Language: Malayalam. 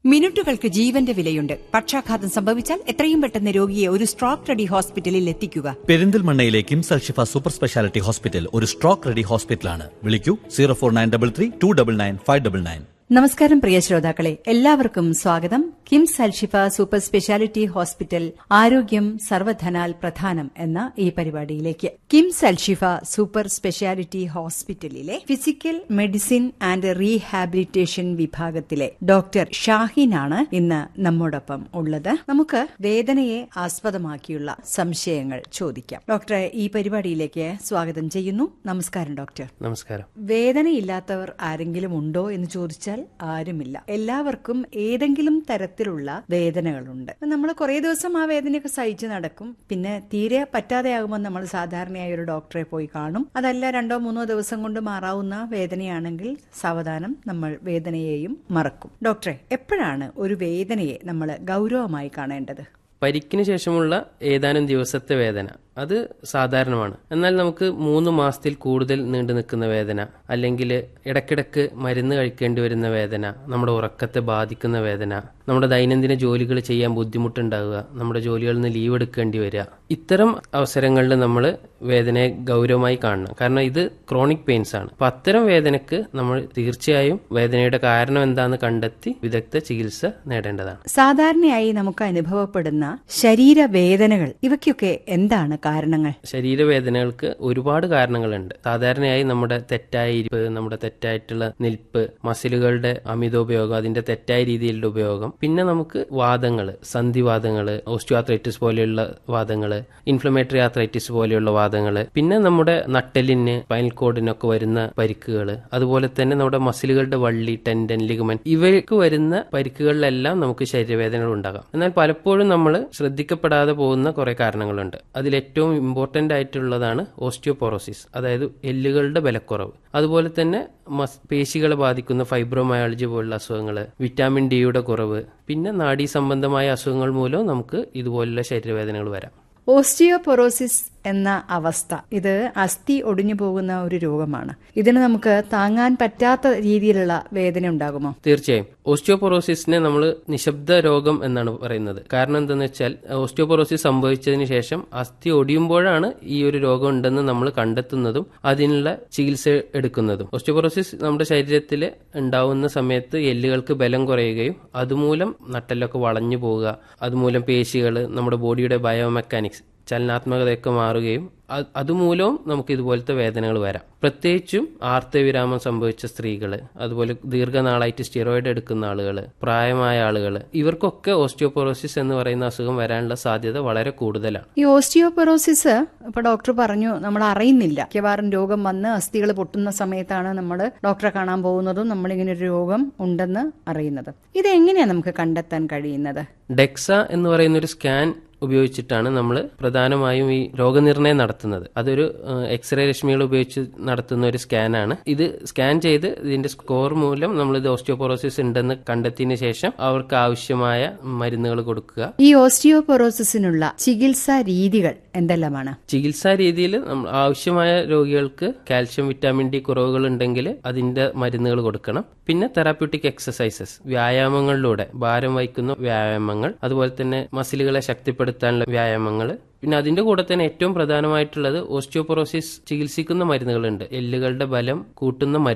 മിനിറ്റുകൾക്ക് ജീവന്റെ വിലയുണ്ട് പക്ഷാഘാതം സംഭവിച്ചാൽ എത്രയും പെട്ടെന്ന് രോഗിയെ ഒരു സ്ട്രോക്ക് റെഡി ഹോസ്പിറ്റലിൽ എത്തിക്കുക പെരിന്തൽമണ്ണയിലെ KIMS Alshifa super speciality hospital ഒരു സ്ട്രോക്ക് റെഡി ഹോസ്പിറ്റലാണ് വിളിക്കൂ zero four nine double three two double nine five double nine നമസ്കാരം പ്രിയ ശ്രോതാക്കളെ എല്ലാവർക്കും സ്വാഗതം KIMS Alshifa super speciality hospital ആരോഗ്യം സർവധനാൽ പ്രധാനം എന്ന ഈ പരിപാടിയിലേക്ക് കിംസ് അൽഷിഫ സൂപ്പർ സ്പെഷ്യാലിറ്റി ഹോസ്പിറ്റലിലെ ഫിസിക്കൽ മെഡിസിൻ ആൻഡ് റീഹാബിലിറ്റേഷൻ വിഭാഗത്തിലെ ഡോക്ടർ ഷാഹിനാണ് ഇന്ന് നമ്മോടൊപ്പം ഉള്ളത് നമുക്ക് വേദനയെ ആസ്പദമാക്കിയുള്ള സംശയങ്ങൾ ചോദിക്കാം ഡോക്ടറെ ഈ പരിപാടിയിലേക്ക് സ്വാഗതം ചെയ്യുന്നു നമസ്കാരം ഡോക്ടർ നമസ്കാരം വേദനയില്ലാത്തവർ ആരെങ്കിലും ഉണ്ടോ എന്ന് ചോദിച്ചാൽ ആരുമില്ല എല്ലാവർക്കും ഏതെങ്കിലും തരത്തിലുള്ള വേദനകളുണ്ട് നമ്മൾ കുറേ ദിവസം ആ വേദനയൊക്കെ സഹിച്ച് നടക്കും പിന്നെ തീരെ പറ്റാതെയാകുമ്പോൾ നമ്മൾ സാധാരണയായി ഒരു ഡോക്ടറെ പോയി കാണും അതല്ല രണ്ടോ മൂന്നോ ദിവസം കൊണ്ട് മാറാവുന്ന വേദനയാണെങ്കിൽ സാവധാനം നമ്മൾ വേദനയെയും മറക്കും ഡോക്ടറെ എപ്പോഴാണ് ഒരു വേദനയെ നമ്മൾ ഗൗരവമായി കാണേണ്ടത് പരിക്കിന് ശേഷമുള്ള ഏതാനും ദിവസത്തെ വേദന അത് സാധാരണമാണ് എന്നാൽ നമുക്ക് മൂന്ന് മാസത്തിൽ കൂടുതൽ നീണ്ടു നിൽക്കുന്ന വേദന അല്ലെങ്കിൽ ഇടയ്ക്കിടയ്ക്ക് മരുന്ന് കഴിക്കേണ്ടി വരുന്ന വേദന നമ്മുടെ ഉറക്കത്തെ ബാധിക്കുന്ന വേദന നമ്മുടെ ദൈനംദിന ജോലികൾ ചെയ്യാൻ ബുദ്ധിമുട്ടുണ്ടാവുക നമ്മുടെ ജോലികളിൽ നിന്ന് ലീവ് എടുക്കേണ്ടി വരിക ഇത്തരം അവസരങ്ങളിൽ നമ്മൾ വേദനയെ ഗൗരവമായി കാണണം കാരണം ഇത് ക്രോണിക് പെയിൻസ് ആണ് അപ്പൊ അത്തരം വേദനയ്ക്ക് നമ്മൾ തീർച്ചയായും വേദനയുടെ കാരണം എന്താണെന്ന് കണ്ടെത്തി വിദഗ്ധ ചികിത്സ നേടേണ്ടതാണ് സാധാരണയായി നമുക്ക് അനുഭവപ്പെടുന്ന ശരീരവേദനകൾ ഇവയ്ക്കൊക്കെ എന്താണ് കാരണങ്ങൾ ശരീരവേദനകൾക്ക് ഒരുപാട് കാരണങ്ങളുണ്ട് സാധാരണയായി നമ്മുടെ തെറ്റായ ഇരിപ്പ് നമ്മുടെ തെറ്റായിട്ടുള്ള നിൽപ്പ് മസിലുകളുടെ അമിതോപയോഗം അതിന്റെ തെറ്റായ രീതിയിലുള്ള ഉപയോഗം പിന്നെ നമുക്ക് വാദങ്ങൾ സന്ധിവാദങ്ങൾ ഓസ്റ്റിയോആത്രൈറ്റിസ് പോലെയുള്ള വാദങ്ങൾ ഇൻഫ്ലമേറ്ററി ആത്രൈറ്റിസ് പോലെയുള്ള വാദങ്ങൾ പിന്നെ നമ്മുടെ നട്ടലിന് സ്പൈനൽ കോഡിനൊക്കെ വരുന്ന പരിക്കുകൾ അതുപോലെ തന്നെ നമ്മുടെ മസിലുകളുടെ വള്ളി ടെൻഡൻ ലിഗമൻ ഇവയ്ക്ക് വരുന്ന പരിക്കുകളിലെല്ലാം നമുക്ക് ശരീരവേദനകൾ ഉണ്ടാകാം എന്നാൽ പലപ്പോഴും നമ്മൾ ശ്രദ്ധിക്കപ്പെടാതെ പോകുന്ന കുറെ കാരണങ്ങളുണ്ട് അതിൽ ഏറ്റവും ഇമ്പോർട്ടന്റ് ആയിട്ടുള്ളതാണ് ഓസ്റ്റിയോപോറോസിസ് അതായത് എല്ലുകളുടെ ബലക്കുറവ് അതുപോലെ തന്നെ മസ് പേശികളെ ബാധിക്കുന്ന ഫൈബ്രോമയാളജി പോലുള്ള അസുഖങ്ങൾ വിറ്റാമിൻ ഡിയുടെ കുറവ് പിന്നെ നാഡീ സംബന്ധമായ അസുഖങ്ങൾ മൂലം നമുക്ക് ഇതുപോലുള്ള ശരീരവേദനകൾ വരാം ഓസ്റ്റിയോപൊറോസിസ് എന്ന അവസ്ഥ ഇത് അസ്ഥി ഒടിഞ്ഞു പോകുന്ന ഒരു രോഗമാണ് ഇതിന് നമുക്ക് താങ്ങാൻ പറ്റാത്ത രീതിയിലുള്ള വേദന ഉണ്ടാകുമോ തീർച്ചയായും ഓസ്റ്റിയോപൊറോസിസിനെ നമ്മൾ നിശബ്ദ രോഗം എന്നാണ് പറയുന്നത് കാരണം എന്തെന്ന് വെച്ചാൽ ഓസ്റ്റിയോപൊറോസിസ് സംഭവിച്ചതിന് ശേഷം അസ്ഥി ഒടിയുമ്പോഴാണ് ഈ ഒരു രോഗം ഉണ്ടെന്ന് നമ്മൾ കണ്ടെത്തുന്നതും അതിനുള്ള ചികിത്സ എടുക്കുന്നതും ഓസ്റ്റിയോപൊറോസിസ് നമ്മുടെ ശരീരത്തിൽ ഉണ്ടാവുന്ന സമയത്ത് എല്ലുകൾക്ക് ബലം കുറയുകയും അതുമൂലം നട്ടെല്ലൊക്കെ വളഞ്ഞു പോവുക അതുമൂലം പേശികൾ നമ്മുടെ ബോഡിയുടെ ബയോമെക്കാനിക്സ് ചലനാത്മകതയൊക്കെ മാറുകയും അതുമൂലവും നമുക്ക് ഇതുപോലത്തെ വേദനകൾ വരാം പ്രത്യേകിച്ചും ആർത്തവിരാമം സംഭവിച്ച സ്ത്രീകൾ അതുപോലെ ദീർഘനാളായിട്ട് സ്റ്റിറോയിഡ് എടുക്കുന്ന ആളുകൾ പ്രായമായ ആളുകൾ ഇവർക്കൊക്കെ ഓസ്റ്റിയോപൊറോസിസ് എന്ന് പറയുന്ന അസുഖം വരാനുള്ള സാധ്യത വളരെ കൂടുതലാണ് ഈ ഓസ്റ്റിയോപൊറോസിസ് ഇപ്പൊ ഡോക്ടർ പറഞ്ഞു നമ്മൾ അറിയുന്നില്ല മിക്കവാറും രോഗം വന്ന് അസ്ഥികൾ പൊട്ടുന്ന സമയത്താണ് നമ്മൾ ഡോക്ടറെ കാണാൻ പോകുന്നതും നമ്മളിങ്ങനെ ഒരു രോഗം ഉണ്ടെന്ന് അറിയുന്നത് ഇത് എങ്ങനെയാണ് നമുക്ക് കണ്ടെത്താൻ കഴിയുന്നത് ഡെക്സ എന്ന് പറയുന്ന ഒരു സ്കാൻ ഉപയോഗിച്ചിട്ടാണ് നമ്മൾ പ്രധാനമായും ഈ രോഗനിർണയം നടത്തുന്നത് അതൊരു എക്സ്റേ രശ്മികൾ ഉപയോഗിച്ച് നടത്തുന്ന ഒരു സ്കാനാണ് ഇത് സ്കാൻ ചെയ്ത് ഇതിന്റെ സ്കോർ മൂലം നമ്മൾ ഇത് ഓസ്റ്റിയോപൊറോസിസ് ഉണ്ടെന്ന് കണ്ടെത്തിയതിനു ശേഷം അവർക്ക് ആവശ്യമായ മരുന്നുകൾ കൊടുക്കുക ഈ ഓസ്റ്റിയോപൊറോസിസിനുള്ള ചികിത്സാ രീതികൾ എന്തെല്ലാമാണ് ചികിത്സാ രീതിയിൽ ആവശ്യമായ രോഗികൾക്ക് കാൽഷ്യം വിറ്റാമിൻ ഡി കുറവുകൾ ഉണ്ടെങ്കിൽ അതിന്റെ മരുന്നുകൾ കൊടുക്കണം പിന്നെ തെറാപ്യൂട്ടിക് എക്സസൈസസ് വ്യായാമങ്ങളിലൂടെ ഭാരം വഹിക്കുന്ന വ്യായാമങ്ങൾ അതുപോലെ തന്നെ മസിലുകളെ ശക്തിപ്പെടുത്താനുള്ള വ്യായാമങ്ങൾ പിന്നെ അതിന്റെ കൂടെ തന്നെ ഏറ്റവും പ്രധാനമായിട്ടുള്ളത് ഓസ്റ്റിയോപൊറോസിസ് ചികിത്സിക്കുന്ന മരുന്നുകളുണ്ട് എല്ലുകളുടെ ബലം കൂട്ടുന്ന